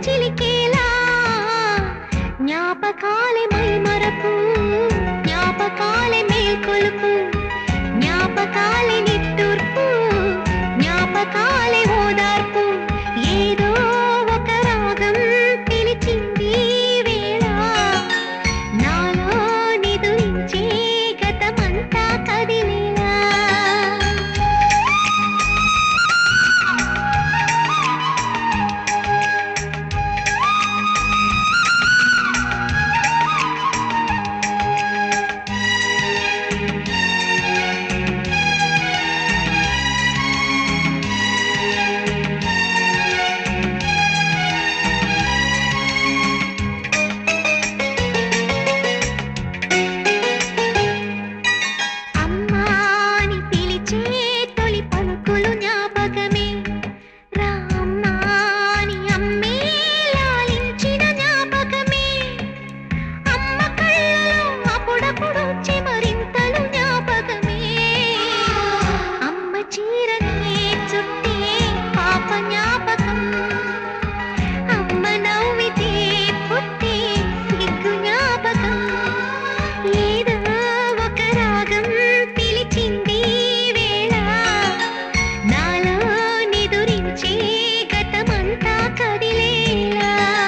చిలికేలా జ్ఞాపకాలే my మరపు జ్ఞాపకాలే మేల్కొలుపు జ్ఞాపకాలే నిట్టూర్పు జ్ఞాపకాలే ఓదార్పు ఏదో ఒక రాగం పిలిచింది వేళ నాలో నిదురించే గతమంతా కదిలేలా అమ్మా అని పిలిచే తొలి పలుకులు జ్ఞాపకమే రామ్మా అని అమ్మే లాలించిన జ్ఞాపకమే అమ్మ కళ్ళలో అప్పుడప్పుడు చెమరింతలు జ్ఞాపకమే అమ్మ చీరనే చుట్టే పాప జ్ఞాపకం అమ్మ నవ్వితే పుట్టే సిగ్గు జ్ఞాపకం ఏదో ఒక రాగం పిలిచింది వేళ నాలో నిదురించే గతమంతా కదిలేలా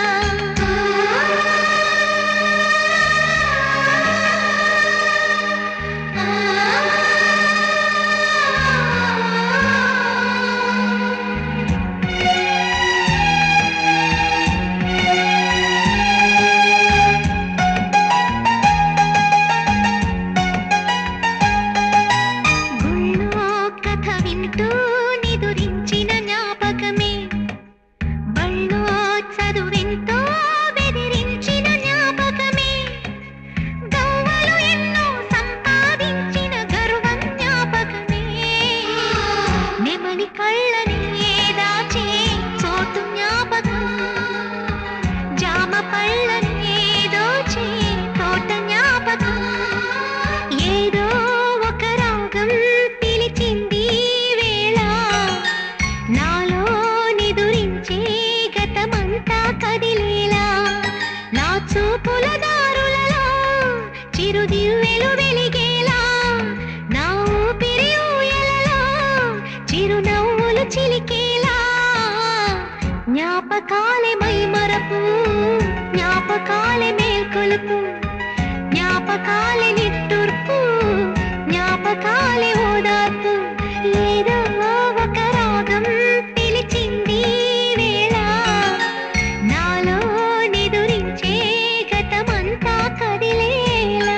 గుళ్ళో కథ వింటూ నిదురించిన జ్ఞాపకమే బళ్ళో చదువెంతో బెదిరించిన జ్ఞాపకమే గవ్వలు ఎన్నో సంపాదించిన గర్వం జ్ఞాపకమే నెమలి కళ్ళని దాచే చోటు జ్ఞాపకం జామ పళ్ళని దోచే తోట జ్ఞాపకం ఏదో ఒక రాగం పిలిచింది వేళ నాలో నిదురించే గతమంతా కదిలేలా నా చూపుల దారులలో చిరుదివ్వెలు వెలిగేలా నా ఊపిరి ఊయలలో చిరునవ్వులు చిలికేలా జ్ఞాపకాలే మై మరపు జ్ఞాపకాలే మేల్కొలుపు జ్ఞాపకాలే నిట్టూర్పు జ్ఞాపకాలే ఓదార్పు ఏదో ఒక రాగం పిలిచింది వేళ నాలో నిదురించే గతమంతా కదిలేలా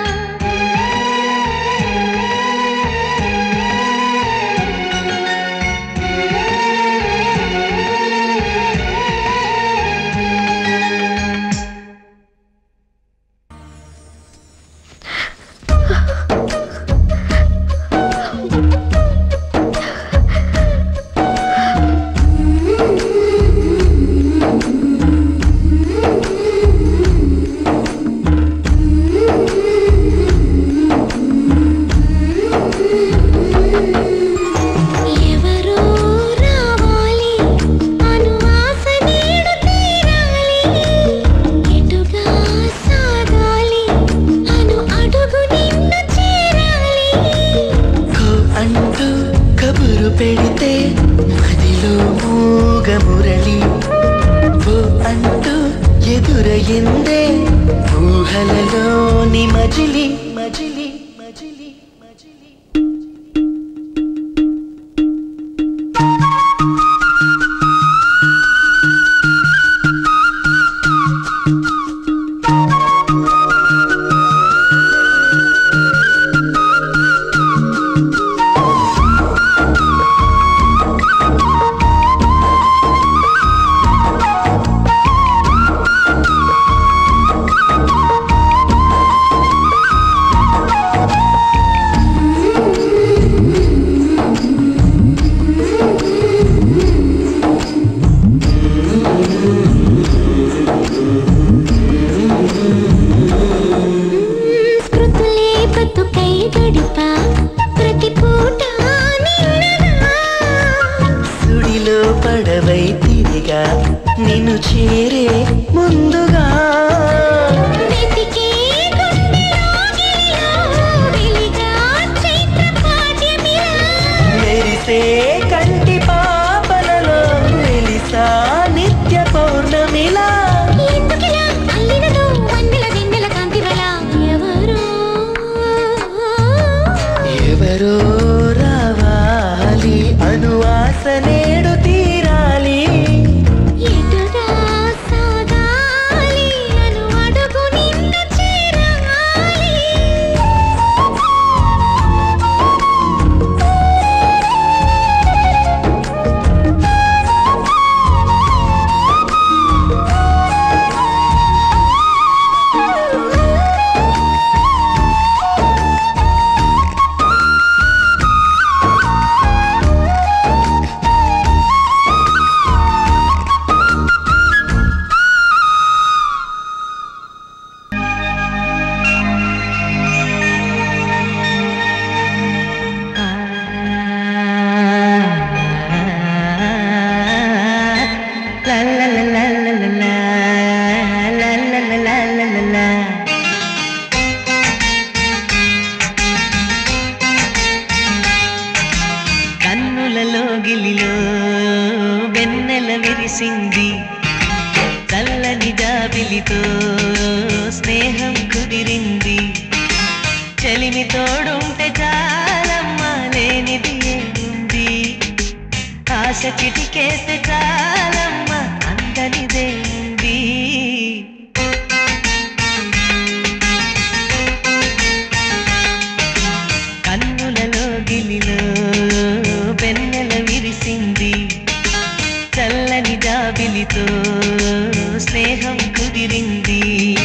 ఎవరో రావాలి అను ఆశ నేడు తీరాలి ఎటుగా సాగాలి అను అడుగు నిన్ను చేరాలి కో అంటూ కబురు పెడితే మదిలో మూగ మురళి ఓ అంటూ ఎదురయిందే ఊహలలోని మజిలి మజిలి మజిలి మజిలి ఆ చెలిగా నిన్ను చేరే ముందుగా వెతికే గుండెలోగిలో వెలిగా చైత్ర పాడ్యమిలా మెరిసే కంటి పాపలలో వెలిసా నిత్య పౌర్ణమిలా ఎందుకిలా అల్లినదో వన్నెల వెన్నెల కాంతివల ఎవరో ఎవరో రావాలి అనువాస నేడు తీరాలి ఎటుగా సాగాలి అను అడుగు నిన్ను చేరాలి కన్నులలో గిలిలో వెన్నెల విరిసింది చల్లని జాబిలితో స్నేహం కుదిరింది చలిమి తోడుంటే చాలమ్మా లేనిది ఏముంది ఆశ చిటికేస్తే చాలమ్మా అందనిదే ఉంది కన్నులలో గిలిలో వెన్నెల విరిసింది చల్లని జాబిలితో స్నేహం కుదిరింది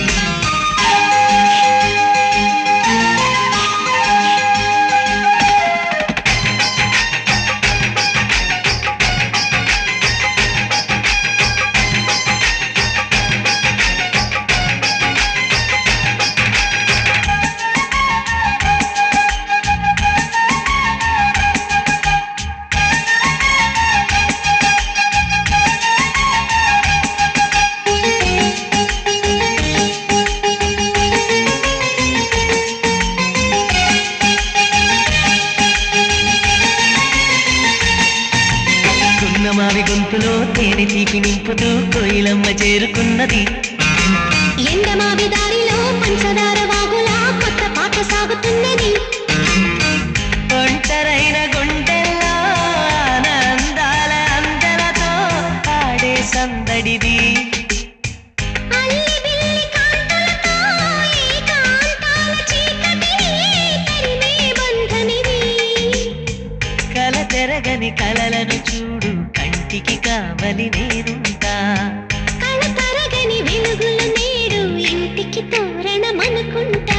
గున్నమావి గొంతులో తేనె తీపి నింపుతూ కోయిలమ్మ చేరుకున్నది ఎండమావి దారిలో పంచదార వాగులా కొత్త పాట సాగుతున్నది ఒంటరైన గుండెల్లో ఆనందాల అందలతో ఆడే సందడిది అల్లి బిల్లి కాంతులతో ఏకాంతాల చీకటిని తరిమే బంధమిది కల తెరగని కలలను చూడు కంటికి కావలి నేనుంటా కళ తరగని వెలుగులు నేడు ఇంటికి తోరణమనుకుంటా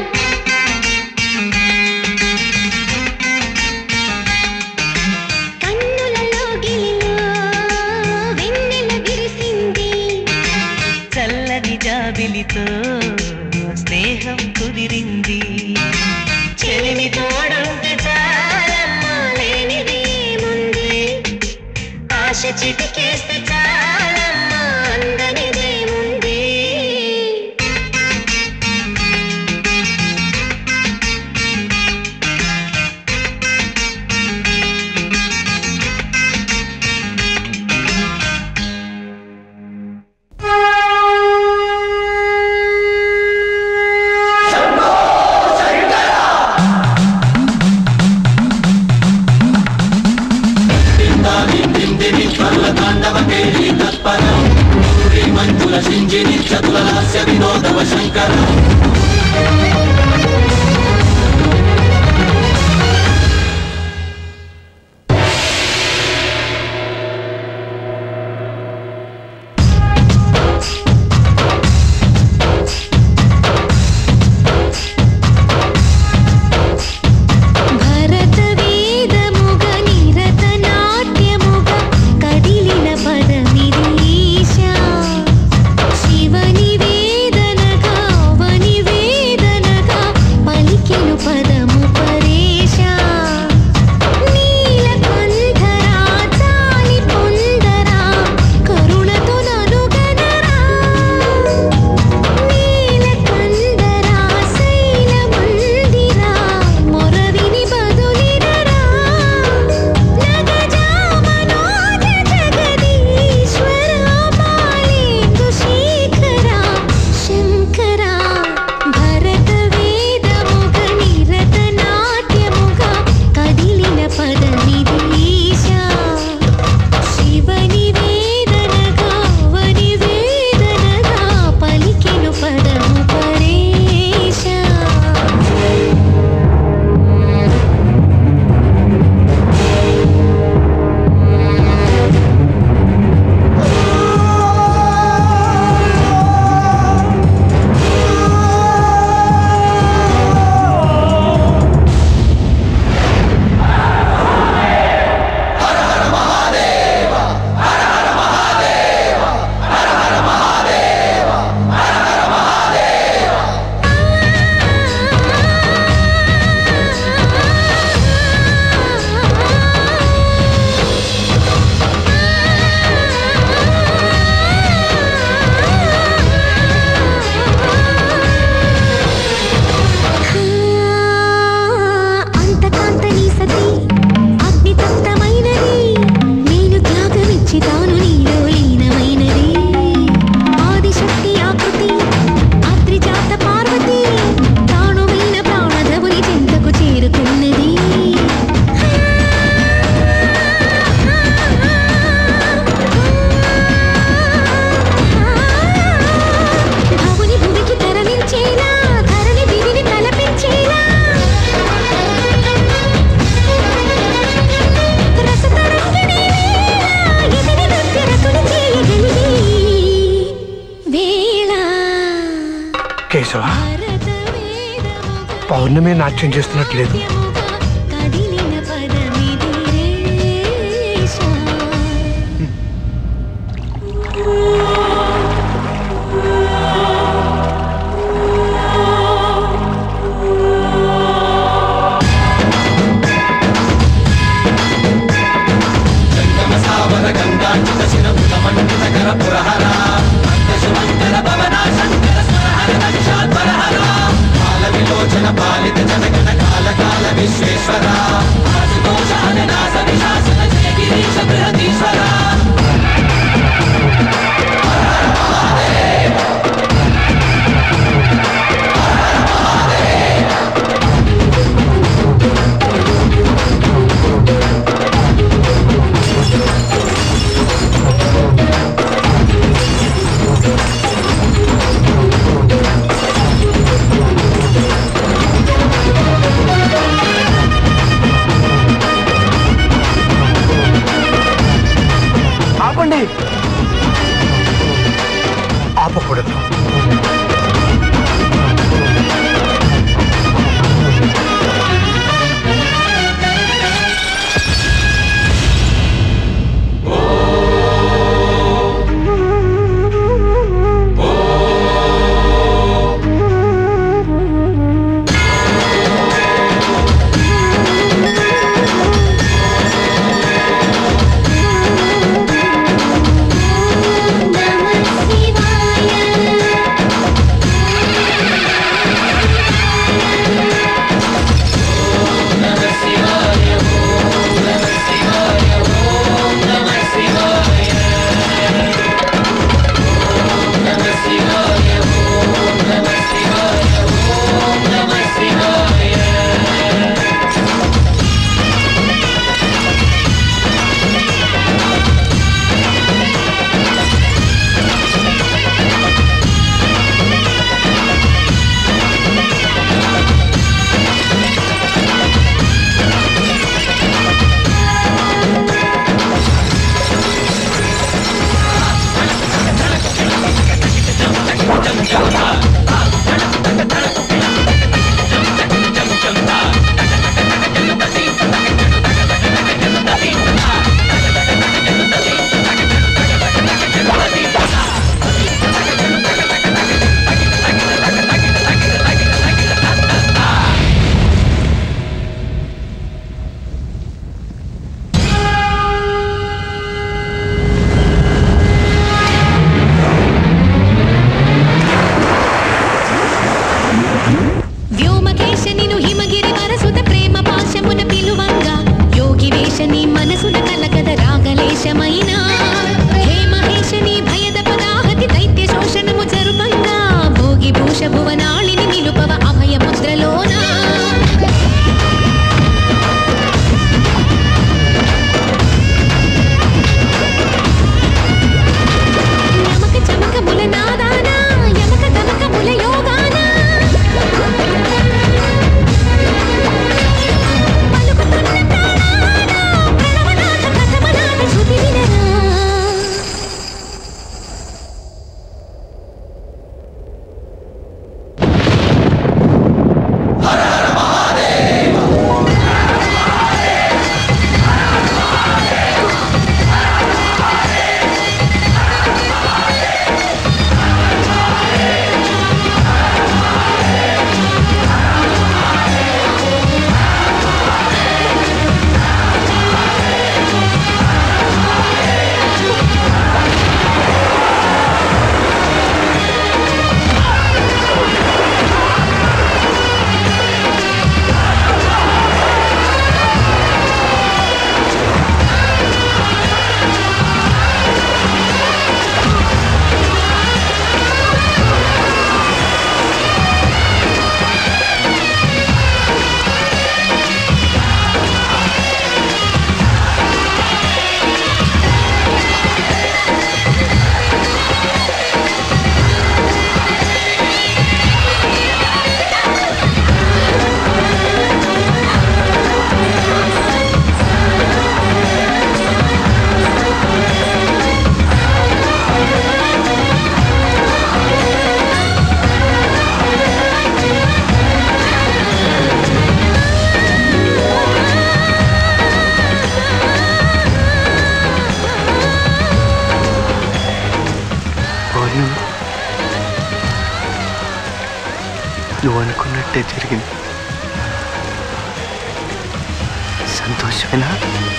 కన్నులలో గిలిలో వెన్నెల విరిసింది చల్లని జాబిలితో స్నేహం కుదిరింది చెలిమి తోడుంటే చాలమ్మా లేనిది ఏముంది ఆశ చిటికేస్తే చాలమ్మా అందనిదేముంది భరత వేదముగ నిరత నాట్యముగ కదిలిన పదమిరీశా శివని వేదనగా వని వేదనగా చేసావా పౌర్ణమి నాట్యం చేస్తున్నట్లేదు కదిలిన పదమిది రేషా ఆపండి ఆపకూడదు నమః శివాయ నువ్వు అనుకున్నట్టే జరిగింది సంతోషమేనా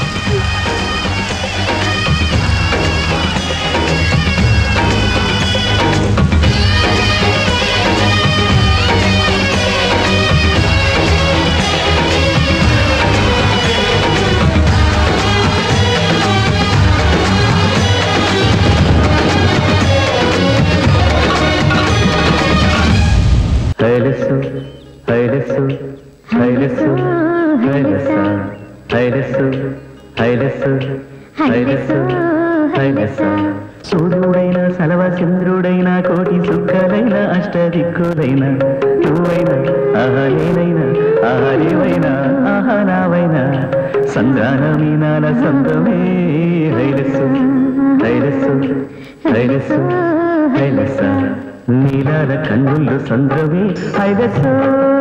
హైలస్సు హైలస్సు హైలస్సు హైలస్స హైలస్సు హైలస్సు హైలస్సు హైలస్స సూర్యుడైన సలవ చంద్రుడైన కోటి సుఖలైన అష్టదిక్కులైన నువ్వైనా ఆహా నేనైనా ఆహా నీవైనా ఆహా నావైనా సంధాన మీనాల సందమే హైలస్సు హైలస్సు హైలస్సు హైలస్స నీలాల కన్నుల్లో సంద్రమే హైలస్సు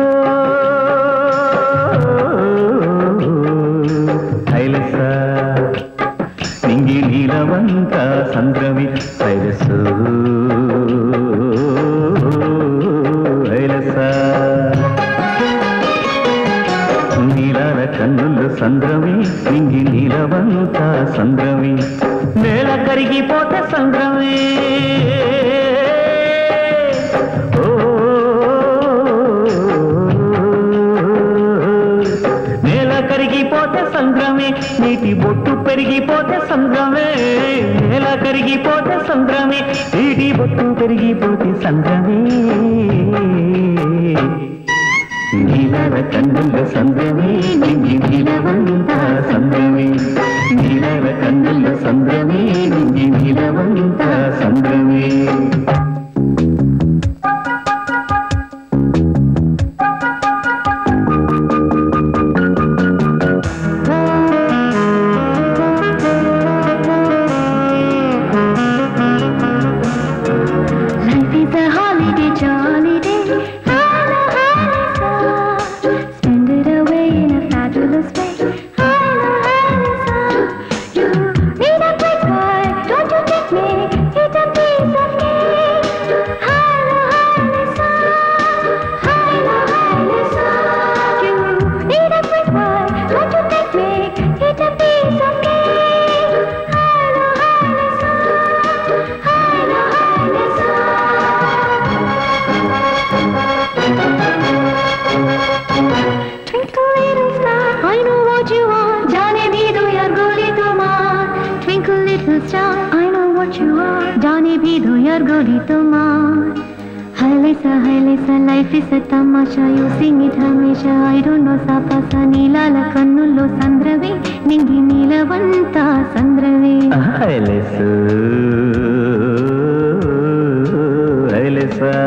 హైలస్స నింగి నీలవంత సంద్రమి హైలస్సు హైలస్స నీలాల కన్నుల్లో సంద్రమి నింగి నీలవంత సంద్రమి నేల కరిగిపోతే సంద్రమే ఓ, నేల కరిగిపోతే సంద్రమే నీటి బొట్టు పెరిగిపోతే సంద్రమే నేల కరిగిపోతే సంద్రమే నీటి బొట్టు పెరిగిపోతే సంద్రమే నీలాల కన్నుల సంద్రమే నింగి నీలవంత సంద్రమే నీలాల కన్నుల సంద్రమే నింగి నీలవంత సంద్రమే Life is a holiday, jolly day. Holla, holla, sa. Spend it away in a fabulous way. Holla, holla, sa. You need a quick ride, don't you take me? It's a piece of cake. Holla, holla, sa. Holla, holla, sa. You need a quick ride, don't you take me? It's a piece of cake. Holla, holla, sa. Holla, holla, sa. Twinkle little star, I know what you are. जाने भी दो यार गोली तुम्हार. Twinkle little star, I know what you are. जाने भी दो यार गोली तुम्हार. హైలేసా హైలేసా లైఫ్ ఇస్ తమాషా యూ సింగ్ ఇట్ హమేషా ఐ డోంట్ నో సాపాసా నీలాల కన్నుల్లో సంద్రవే నింగి నీలవంతా సంద్రవే హైలెస్సు హైలెస్సా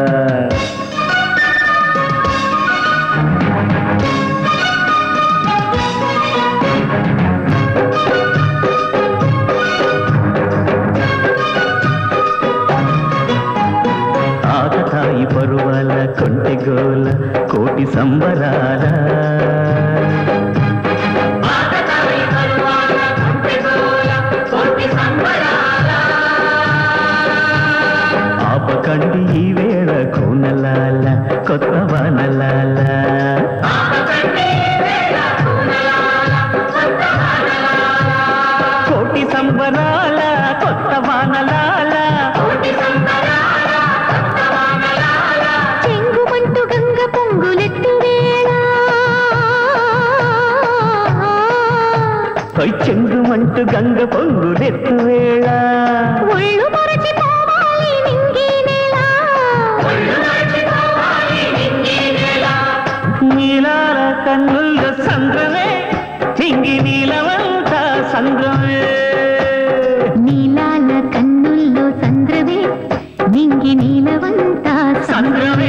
ఆకతాయి పరువాల కొంటెగోల కోటి సంబరాల ఆపకండి ఈ వేళ కోనలాల కొత్త వానలాల కోటి సంబరాల కొత్త వానలాల చెంగుమంటూ గంగ పొంగులెత్తు వేళ పై చెంగుమంటూ గంగ పొంగులెత్తు వేళ ఒళ్ళు మరచిపోవాలి నింగి నేల నీలాల కన్నుల సంద్రమే చింగి నీలవంత సంద్రమే నీలాల కన్నుల్లో సంద్రవే నింగి నీలవంతా సంద్రమే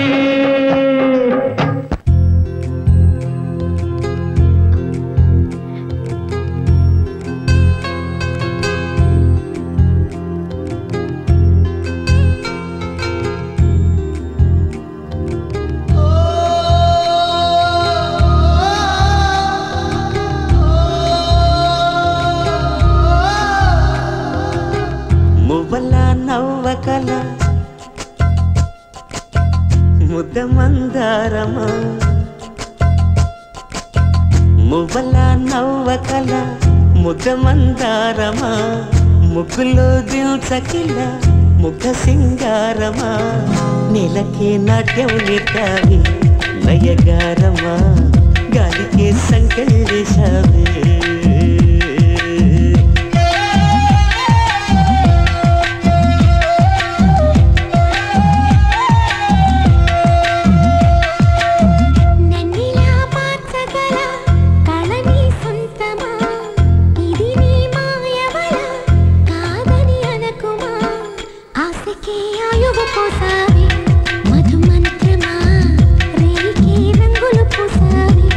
మువ్వల నవ్వకల ముద్ద మందారమా మువ్వల నవ్వకల ముద్ద మందారమా ముగ్గులో దిల్చకిల ముఖ సింగారమా నెలకే నాట్యం నేర్తావి లయగారమా గాలికే సంకెళ్ళేశావే నన్నిలా మార్చగల కళని సొంతమా ఇది నీ మాయవల కాదని అనకుమా ఆశకే ఆయువు పోసావి మధు మంత్రమా రేయికే రంగులు పూసావి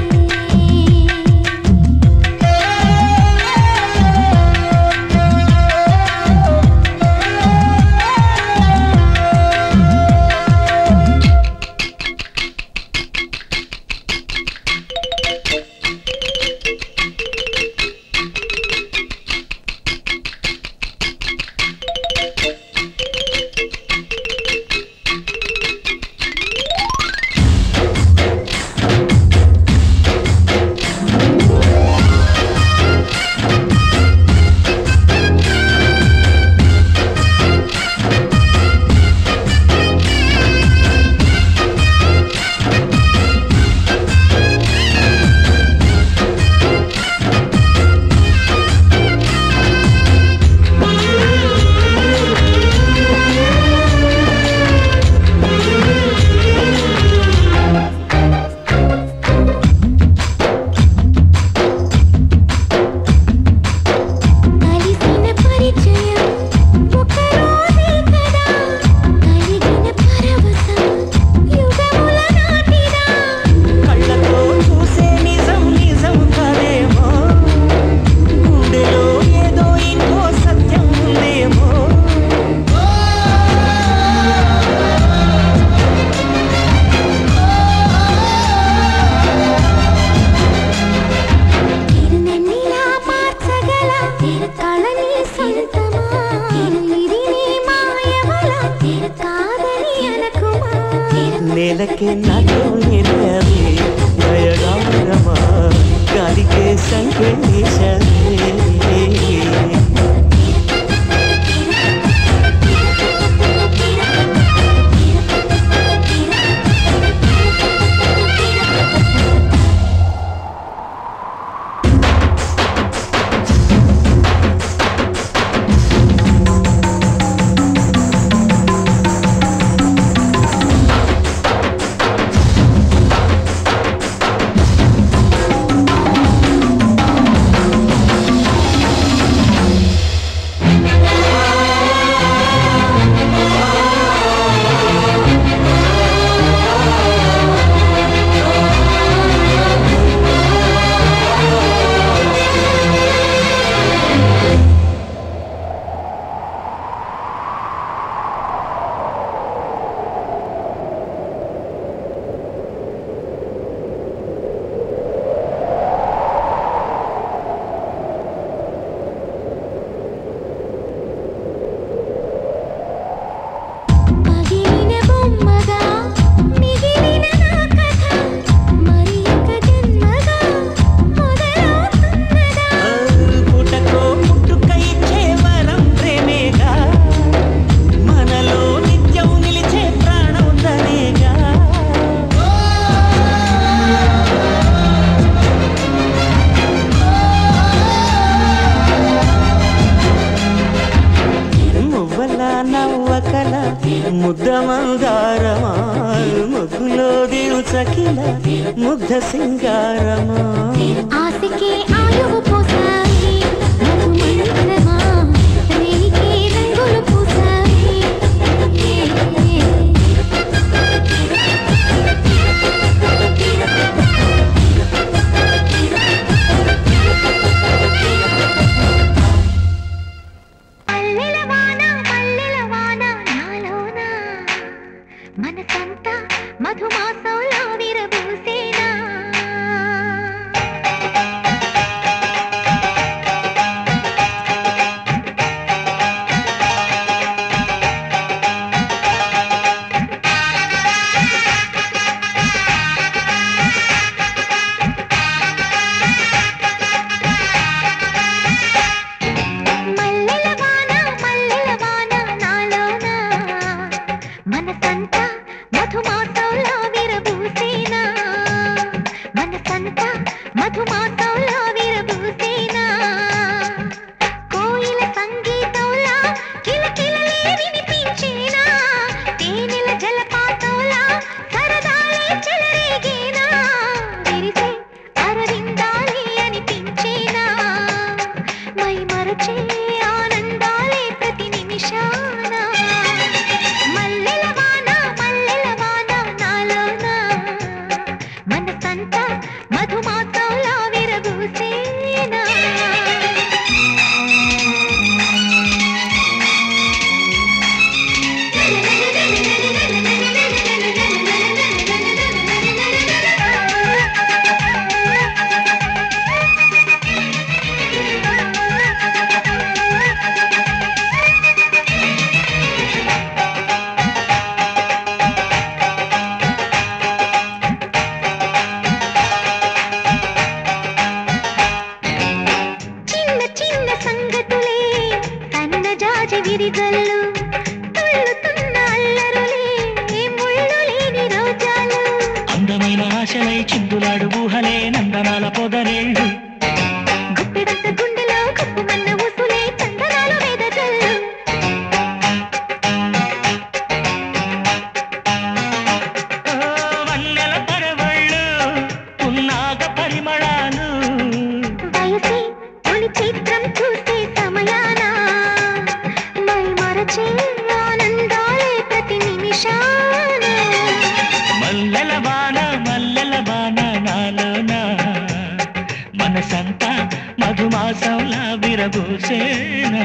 కలిసిన పరిచయం ఒక రోజే కదా కలిగిన పరవశం యుగముల నాటిదా కళ్ళతో చూసే నిజం నిజం కదేమో గుండెలో ఏదో ఇంకో సత్యం ఉందేమో తిరునెన్నిలా మార్చగల కళని సొంతమా ఇది నీ మాయవల కాదని అనకుమా నేలకే నాట్యం నేర్పవే దయగారమా గాలికే సంకేశవే పగిలిన బొమ్మగా మిగిలిన నా కథ మరి ఒక జన్మగా మొదలవుతున్నదా పుటకో పుట్టుక ఇచ్చే వరం ప్రేమేగా మనలో నిత్యం నిలిచే ప్రాణం తనేగా మువ్వల నవ్వకల ముద్ద మందారమా ముగ్గులో దిల్చకిల ముగ్ధ సింగారమా ఆశకే ఆయువు పోసాయి మధు మంత్రమా రేయికే రంగులు పూసాయి పల్లెల వాన పల్లెల వాన నాలోన మనసంతా మధుమాసంలో విరబూసేనా విరబూసేనా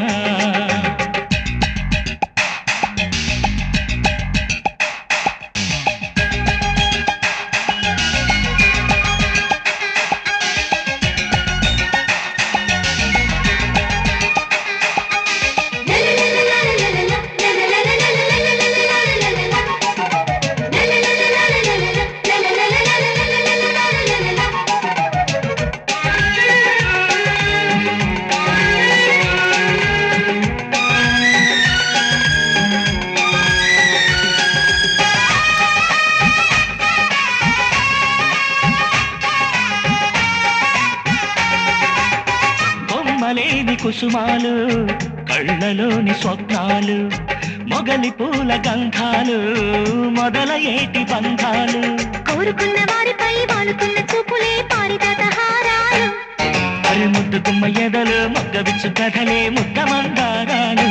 బొమ్మలేని కుసుమాలు కళ్ళలోని స్వప్నాలు మొగలి పూల గంధాలు మొదల ఏటి బంధాలు కోరుకున్న వారిపై వాలుకున్న చూపులే పారిజాత హారాలు అరి ముద్దు గుమ్మ ఎదలు మొగ్గ విచ్చు కథలే ముద్ద మందారాలు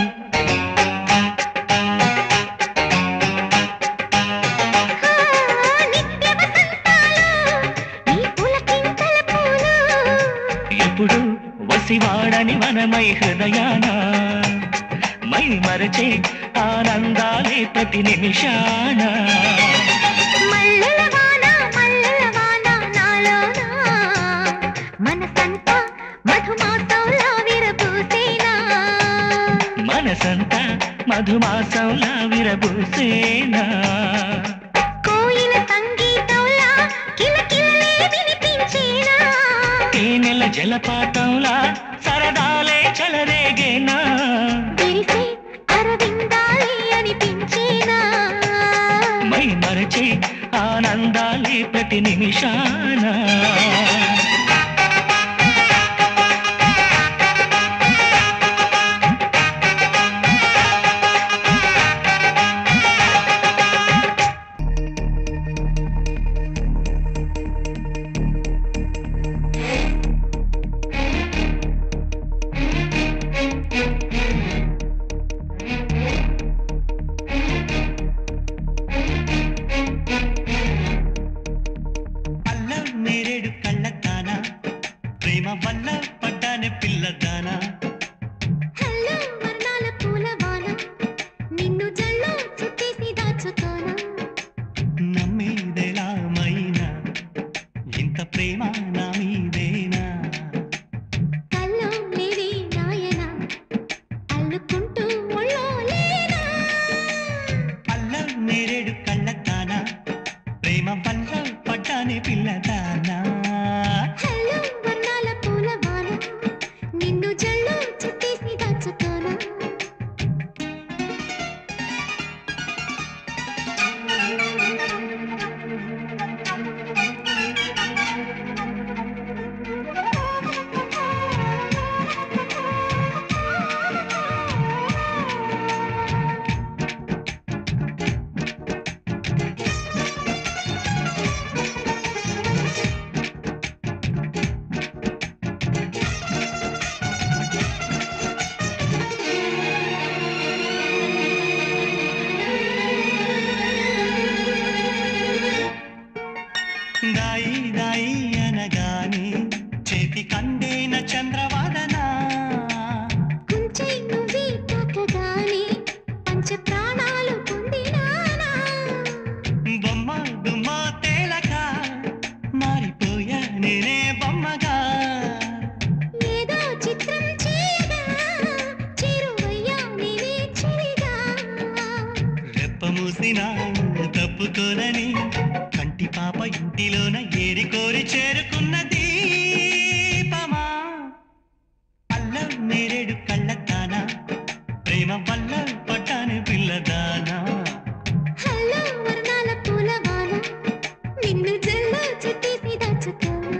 ఆ, నిత్య వసంతాలు ఈ పులకింతల పూలు ఎప్పుడు వసివాడని మనమై హృదయాన మై మరచే ఆనందాలే ప్రతి నిమిషాన మల్లెల వాన మల్లెల వాన నాలోన మనసంతా మధుమాసంలా విరబూసేనా మనసంతా మధుమాసంలా విరబూసేనా కోయిల సంగీతంలా కిలకిలలే వినిపించేనా తేనెల జలపాతంలా సరదాలే చలరేగేనా విరిసే అరవిందాలే అనిపించేనా మై మరచే ఆనందాలే ప్రతి నిమిషాన అల్లం నేరేడు కళ్ళతానా ప్రేమ వల్ల పడ్డానే పిల్లదానా హలో వర్ణాల పూలవాన నిన్ను జల్లో చుట్టేసి దాచుకోనా నమ్మేదెలా మైనా ఇంత ప్రేమ నా మీదేనా కల్లో లేవే నాయనా అల్లుకుంటూ ఒళ్ళో లేనా అల్లం నేరేడు కళ్ళతానా ప్రేమ వల్ల పడ్డానే పిల్లదానా హలో వర్ణాల పూలవాన నిన్ను జల్లో చుట్టేసి దాచుకోనా దాయి దాయి అనగానే చేతి కందేన చంద్రవాదనా కుంచె నువ్వే తాకగానే పంచ ప్రాణాలు పొందినానా బొమ్మ గుమ్మ తేలక మారిపోయా నేనే బొమ్మగా ఏదో చిత్రం చేయగా చేరువయ్యా నేనే చెరిగా రెప్ప మూసిన తప్పుకోనని కంటి పాప ఇంటిలోన ఏరి కోరి చేరుకున్న దీపమా అల్లం నేరేడు కళ్ళతానా ప్రేమ వల్ల పట్టాను పిల్లదానా హలో వర్ణాల పూలవాన నిన్ను జల్లో చుట్టేసి దాచుకోనా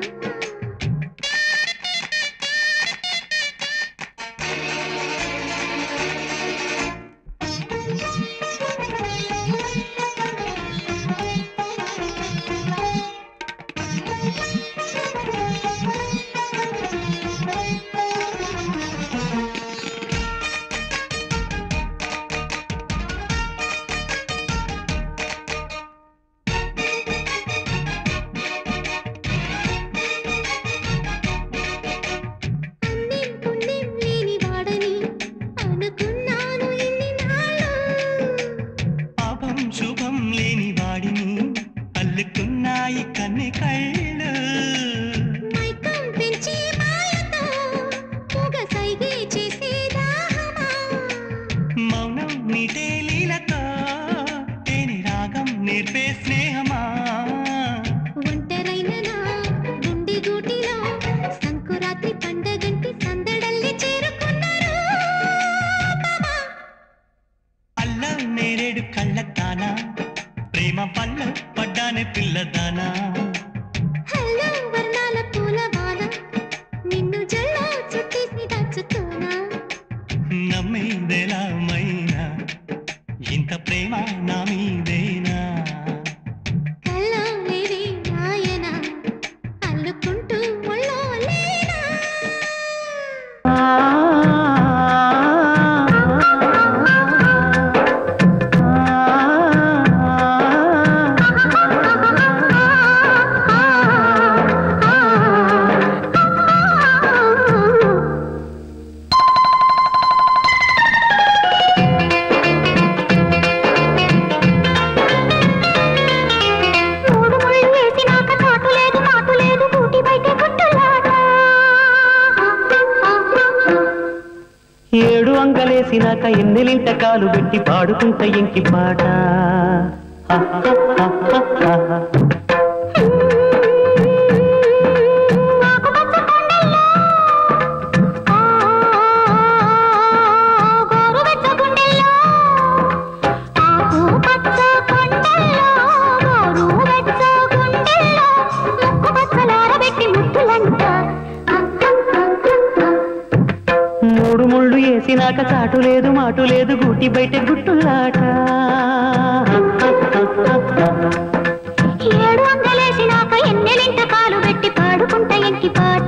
నేరేడు కళ్ళతానా ప్రేమ పల్ల పడ్డానే పిల్లదానా హలో వర్ణాల పూలవాన నిన్ను జల్లో చుట్టేసి దాచుకోనా నమ్మేదెలా మైనా ఇంత ప్రేమ నా మీదేనా కల్లో లేని నాయన అల్లుకుంటూ ఒళ్ళో లేనా మూడు ముళ్ళు వేసినాక చాటు లేదు మాటు లేదు కూటి బయట గుట్టులాట ఏడు అంగలేసినాక ఎన్నెలింట కాలు పెట్టి పాడుకుంట ఇంకి పాట ఆకుపచ్చ కొండల్లో గోరువెచ్చ గుండెల్లో ఆకుపచ్చ కొండల్లో గోరువెచ్చ గుండెల్లో ముక్కు పచ్చలారబెట్టి ముద్దులంట మూడు ముళ్ళు వేసినాక చాటు లేదు మాటు లేదు గూటి బయట గుట్టులాట ఏడు వందలేసినాక ఎన్నెలింట కాలు పెట్టి పాడుకుంట ఎంకి పాట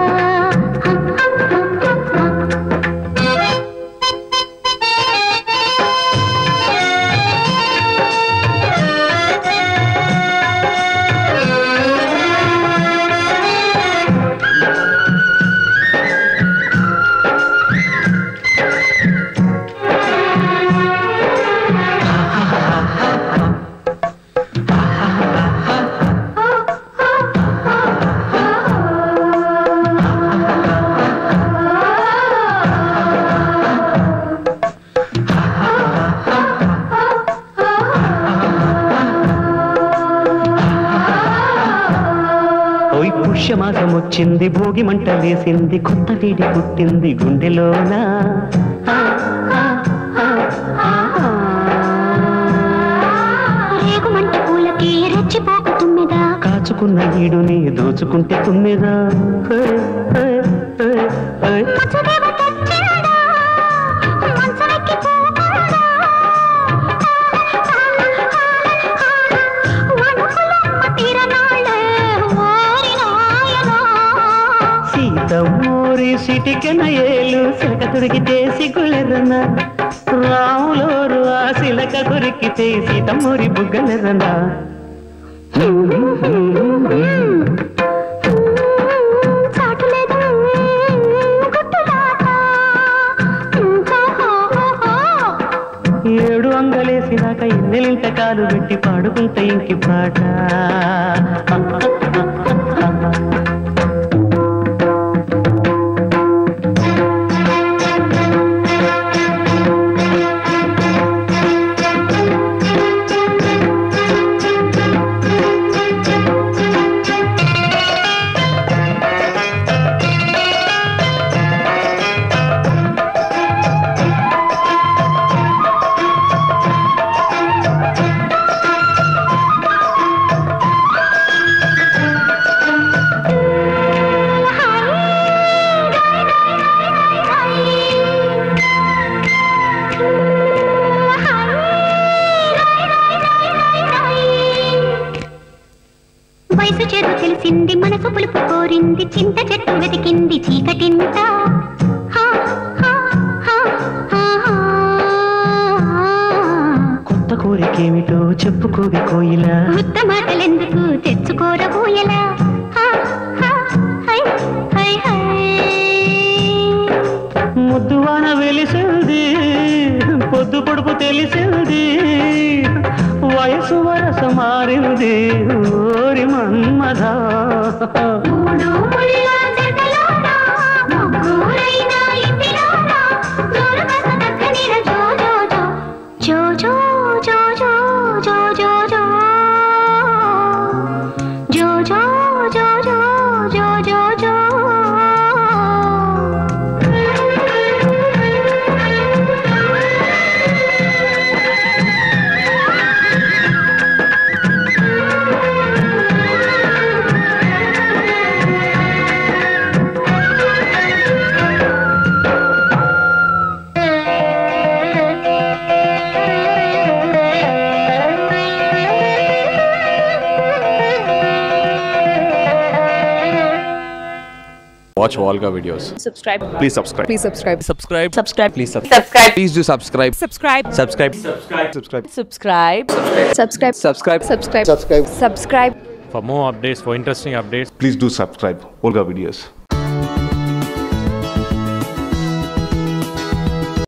ఓయ్ పుష్యమాసం వచ్చింది భోగి మంట వేసింది కొత్త వేడి పుట్టింది గుండెలోన రేగుమంట పూలకి రెచ్చిపోకు తుమ్మెదా కాచుకున్న ఈడుని దోచుకుంటే తుమ్మెదా హే, హే, హే, హే. మచ్చదేవ తెచ్చాడా మంచమెక్కి పోతాడా వణుకులమ్మ తీరనాళ్ళే ఓరి నాయనా సీతమ్మోరి సిటికెన ఏలు సిలక దొరికితే సిగ్గులెర్రన రాములోరు ఆ సిలక దొరికితే సీతమ్మోరి బుగ్గలెర్రన చాటులేదు గుట్టులాట ఏడు అంగలేసినాక ఎన్నెలింట కాలు పెట్టి పాడుకుంట ఇంకి పాట వయసు చేదు తెలిసింది మనసు పులుపు కోరింది చింత చెట్టు వెతికింది చీకటింత హా, హా, హా, హా, హా. కొత్త కోరికేమిటో చెప్పుకోవి కోయిలా ఉత్త మాటలెందుకు తెచ్చుకోరబోయలా హా, హా, హై, హై, హై. ముద్దువాన వెలిసింది పొద్దు పొడుపు తెలిసింది వయసు వరస మారింది ఓరి మన్మధ మూడు ముళ్ళ జతలోన, ముగ్గురైన ఇంటిలోన, జోరు కస దక్కనిర జో జో జో. జో జో జో జో జో జో. జో జో జో జో జో జో జో. Watch Volga videos. subscribe Please subscribe. please subscribe Subscribe. subscribe Please subscribe. subscribe Please do subscribe. subscribe Subscribe. Subscribe. Subscribe. subscribe subscribe Subscribe. subscribe subscribe subscribe For more updates, for interesting updates, please do subscribe Volga videos